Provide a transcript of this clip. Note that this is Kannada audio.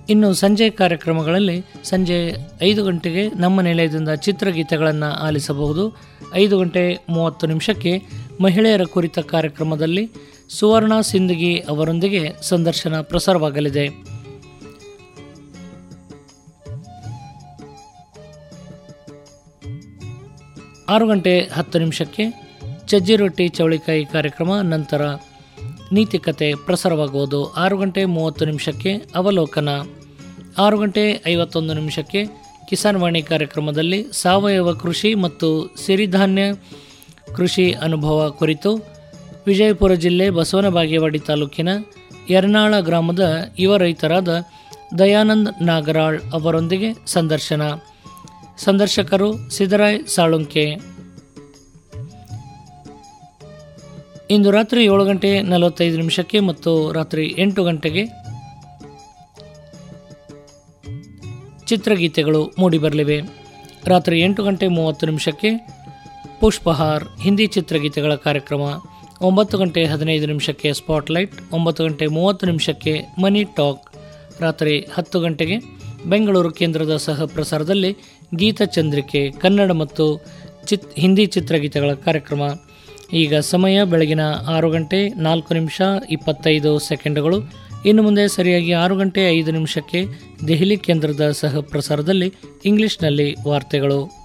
ಇನ್ನು ಸಂಜೆ ಕಾರ್ಯಕ್ರಮಗಳಲ್ಲಿ ಸಂಜೆ ಐದು ಗಂಟೆಗೆ ನಮ್ಮ ನಿಲಯದಿಂದ ಚಿತ್ರಗೀತೆಗಳನ್ನು ಆಲಿಸಬಹುದು ಐದು ಗಂಟೆ ಮೂವತ್ತು ನಿಮಿಷಕ್ಕೆ ಮಹಿಳೆಯರ ಕುರಿತ ಕಾರ್ಯಕ್ರಮದಲ್ಲಿ ಸುವರ್ಣ ಸಿಂದಗಿ ಅವರೊಂದಿಗೆ ಸಂದರ್ಶನ ಪ್ರಸಾರವಾಗಲಿದೆ ಆರು ಗಂಟೆ ಹತ್ತು ನಿಮಿಷಕ್ಕೆ ಚಜ್ಜಿ ರೊಟ್ಟಿ ಚವಳಿಕಾಯಿ ಕಾರ್ಯಕ್ರಮ ನಂತರ ನೀತಿಕತೆ ಪ್ರಸಾರವಾಗುವುದು ಆರು ಗಂಟೆ ಮೂವತ್ತು ನಿಮಿಷಕ್ಕೆ ಅವಲೋಕನ ಆರು ಗಂಟೆ ಐವತ್ತೊಂದು ನಿಮಿಷಕ್ಕೆ ಕಿಸಾನ್ ವಾಣಿ ಕಾರ್ಯಕ್ರಮದಲ್ಲಿ ಸಾವಯವ ಕೃಷಿ ಮತ್ತು ಸಿರಿಧಾನ್ಯ ಕೃಷಿ ಅನುಭವ ಕುರಿತು ವಿಜಯಪುರ ಜಿಲ್ಲೆ ಬಸವನ ಬಾಗೇವಾಡಿ ತಾಲೂಕಿನ ಯರ್ನಾಳ ಗ್ರಾಮದ ಯುವ ರೈತರಾದ ದಯಾನಂದ್ ನಾಗರಾಳ್ ಅವರೊಂದಿಗೆ ಸಂದರ್ಶನ ಸಂದರ್ಶಕರು ಸಿದ್ದರಾಯ್ ಸಾಳುಂಕೆ ಇಂದು ರಾತ್ರಿ ಏಳು ಗಂಟೆ ನಲವತ್ತೈದು ನಿಮಿಷಕ್ಕೆ ಮತ್ತು ರಾತ್ರಿ ಎಂಟು ಗಂಟೆಗೆ ಚಿತ್ರಗೀತೆಗಳು ಮೂಡಿಬರಲಿವೆ ರಾತ್ರಿ ಎಂಟು ಗಂಟೆ ಮೂವತ್ತು ನಿಮಿಷಕ್ಕೆ ಪುಷ್ಪಹಾರ್ ಹಿಂದಿ ಚಿತ್ರಗೀತೆಗಳ ಕಾರ್ಯಕ್ರಮ ಒಂಬತ್ತು ಗಂಟೆ ಹದಿನೈದು ನಿಮಿಷಕ್ಕೆ ಸ್ಪಾಟ್ಲೈಟ್ ಒಂಬತ್ತು ಗಂಟೆ ಮೂವತ್ತು ನಿಮಿಷಕ್ಕೆ ಮನಿ ಟಾಕ್ ರಾತ್ರಿ ಹತ್ತು ಗಂಟೆಗೆ ಬೆಂಗಳೂರು ಕೇಂದ್ರದ ಸಹ ಪ್ರಸಾರದಲ್ಲಿ ಗೀತಚಂದ್ರಿಕೆ ಕನ್ನಡ ಮತ್ತು ಚಿತ್ ಹಿಂದಿ ಚಿತ್ರಗೀತೆಗಳ ಕಾರ್ಯಕ್ರಮ ಈಗ ಸಮಯ ಬೆಳಗಿನ ಆರು ಗಂಟೆ ನಾಲ್ಕು ನಿಮಿಷ ಇಪ್ಪತ್ತೈದು ಸೆಕೆಂಡುಗಳು ಇನ್ನು ಮುಂದೆ ಸರಿಯಾಗಿ ಆರು ಗಂಟೆ ಐದು ನಿಮಿಷಕ್ಕೆ ದೆಹಲಿ ಕೇಂದ್ರದ ಸಹ ಪ್ರಸಾರದಲ್ಲಿ ಇಂಗ್ಲಿಷ್ನಲ್ಲಿ ವಾರ್ತೆಗಳು